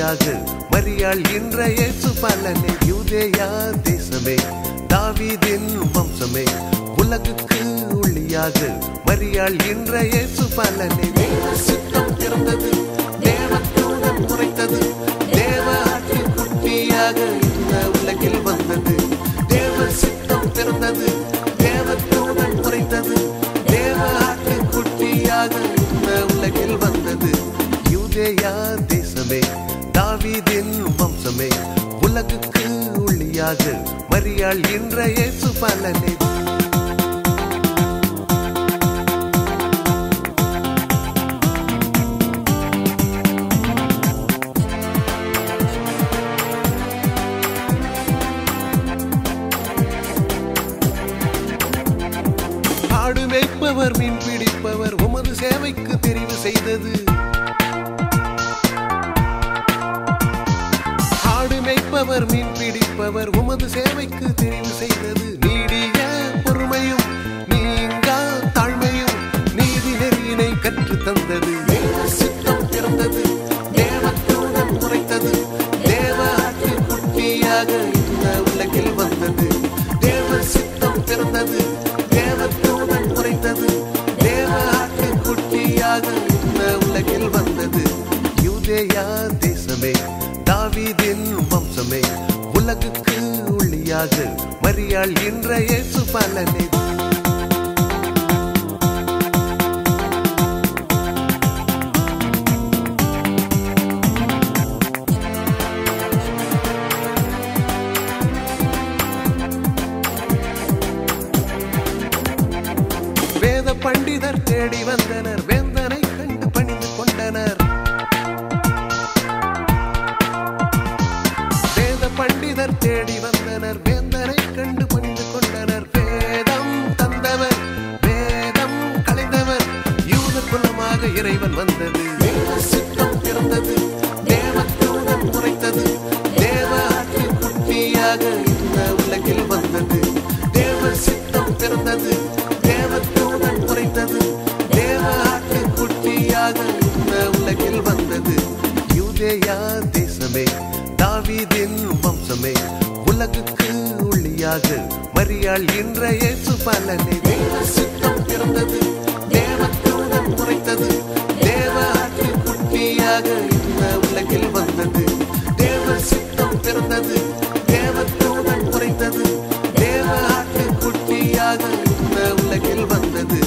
ஒளியாக மரியாள் இன்ற இயேசு பலனே யூதேயா தேசமே தாவீதின் வம்சமே உலகுக்கு ஒளியாக மரியாள் இன்ற இயேசு பலனே தேவ சித்தம் பிறந்தது தேவத்தூதன் உரைத்தது தேவ ஆட்சி குட்டியாக இந்த உலகில் வந்தது தேவ சித்தம் பிறந்தது தேவத்தூதன் உரைத்தது தேவ ஆட்சி குட்டியாக இந்த உலகில் வந்தது யூதேயா தேசமே தாவீதின் வம்சமே உலகுக்கு ஒளியாக மரியாள் இன்ற இயேசு பலனே ஆடு மேய்ப்பவர் மீன் பிடிப்பவர் உமது சேவைக்கு தெரிவு செய்தது ஆடு மேய்ப்பவர் மீன் பிடிப்பவர் உமது சேவைக்கு தெரிவு செய்தது நீடிய பொறுமையும் நீங்கா தாழ்மையும் நீதி நெறியினை கற்று தந்தது தேவ சித்தம் பிறந்தது தேவத்தூதன் உரைத்தது தேவ ஆட்சி குட்டியாக இந்த உலகில் வந்தது தேவ சித்தம் பிறந்தது தேவத்தூதன் உரைத்தது தேவ ஆட்சி குட்டியாக இந்த உலகில் வந்தது யூதேயா தேசமே தாவீதின் வம்சமே உலகுக்கு ஒளியாக மரியாள் இன்ற இயேசு பலனே வேத பண்டிதர் தேடி வந்தனர் வேந்தனை கண்டு பணிந்து கொண்டனர் வேத பண்டிதர் தேடி வந்தனர் வேந்தனை கண்டு பணிந்து கொண்டனர் வேதம் தந்தவர் வேதம் கலைந்தவர் யூத குலமாக இறைவன் வந்தது தேவ சித்தம் பிறந்தது தேவத்தூதன் உரைத்தது தேவ ஆட்சி குட்டியாக இந்த உலகில் வந்தது தேவ சித்தம் பிறந்தது தேவத்தூதன் உரைத்தது தேவ ஆட்சி குட்டியாக இந்த உலகில் வந்தது யூதேயா தேசமே தாவீதின் வம்சமே உலகுக்கு ஒளியாக மரியாள் இன்ற இயேசு பலனே தேவ சித்தம் பிறந்தது தேவத்தூதன் உரைத்தது தேவ ஆட்சி குட்டியாக இந்த உலகில் வந்தது தேவ சித்தம் பிறந்தது தேவத்தூதன் உரைத்தது தேவ ஆட்சி குட்டியாக இந்த உலகில் வந்தது